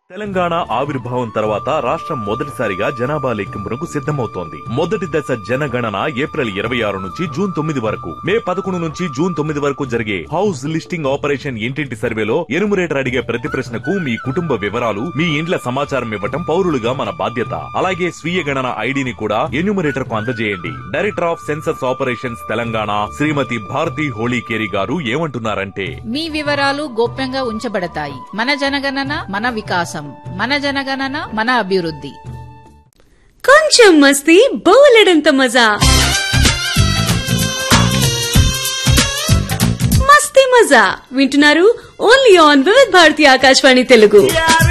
తెలంగాణ ఆవిర్భావం తర్వాత రాష్ట్రం మొదటిసారిగా జనాభా లెక్కింపునకు సిద్ధమవుతోంది మొదటి దశ జనగణన ఏప్రిల్ ఇరవై ఆరు నుంచి జూన్ తొమ్మిది వరకు మే పదకొండు నుంచి జూన్ తొమ్మిది వరకు జరిగే హౌస్ లిస్టింగ్ ఆపరేషన్ ఇంటింటి సర్వేలో ఎనుమరేటర్ అడిగే ప్రతి ప్రశ్నకు మీ కుటుంబ వివరాలు మీ ఇండ్ల సమాచారం ఇవ్వటం పౌరులుగా మన బాధ్యత అలాగే స్వీయ గణన ఐడిని కూడా ఎన్యూమరేటర్ కు అందజేయండి director of census operations Telangana Srimathi Bharati Holikeri గారు ఏమంటున్నారంటే మీ వివరాలు గోప్యంగా ఉంచబడతాయి మన జనగణన మన వికాసం మన జనగణన మన అభివృద్ధి కొంచెం మస్తీ బోలెడంత మజా మస్తీ మజా వింటున్నారు ఓన్లీ ఆన్ వివిధ్ భారతి ఆకాశవాణి తెలుగు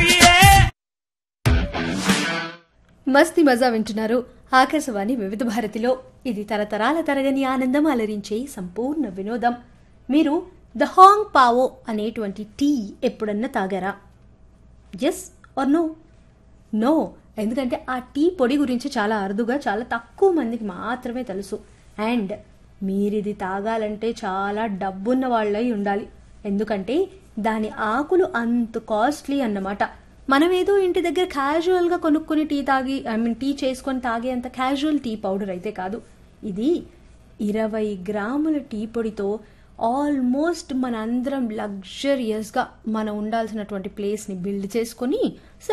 మస్తి మజా వింటున్నారు ఆకాశవాణి వివిధ భారతిలో ఇది తరతరాల తరగని ఆనందం అలరించే సంపూర్ణ వినోదం మీరు ద హాంగ్ పావో అనేటువంటి టీ ఎప్పుడన్నా తాగారా ఎస్ ఆర్ నో నో ఎందుకంటే ఆ టీ పొడి గురించి చాలా అరుదుగా చాలా తక్కువ మందికి మాత్రమే తెలుసు అండ్ మీరిది తాగాలంటే చాలా డబ్బున్న వాళ్ళై ఉండాలి ఎందుకంటే దాని ఆకులు అంత కాస్ట్లీ అన్నమాట మనమేదో ఇంటి దగ్గర క్యాజువల్గా కొనుక్కుని టీ తాగి ఐ మీన్ టీ చేసుకొని తాగే అంత క్యాజువల్ టీ పౌడర్ అయితే కాదు ఇది ఇరవై గ్రాముల టీ పొడితో ఆల్మోస్ట్ మనందరం లగ్జరియస్గా మనం ఉండాల్సినటువంటి ప్లేస్ని బిల్డ్ చేసుకొని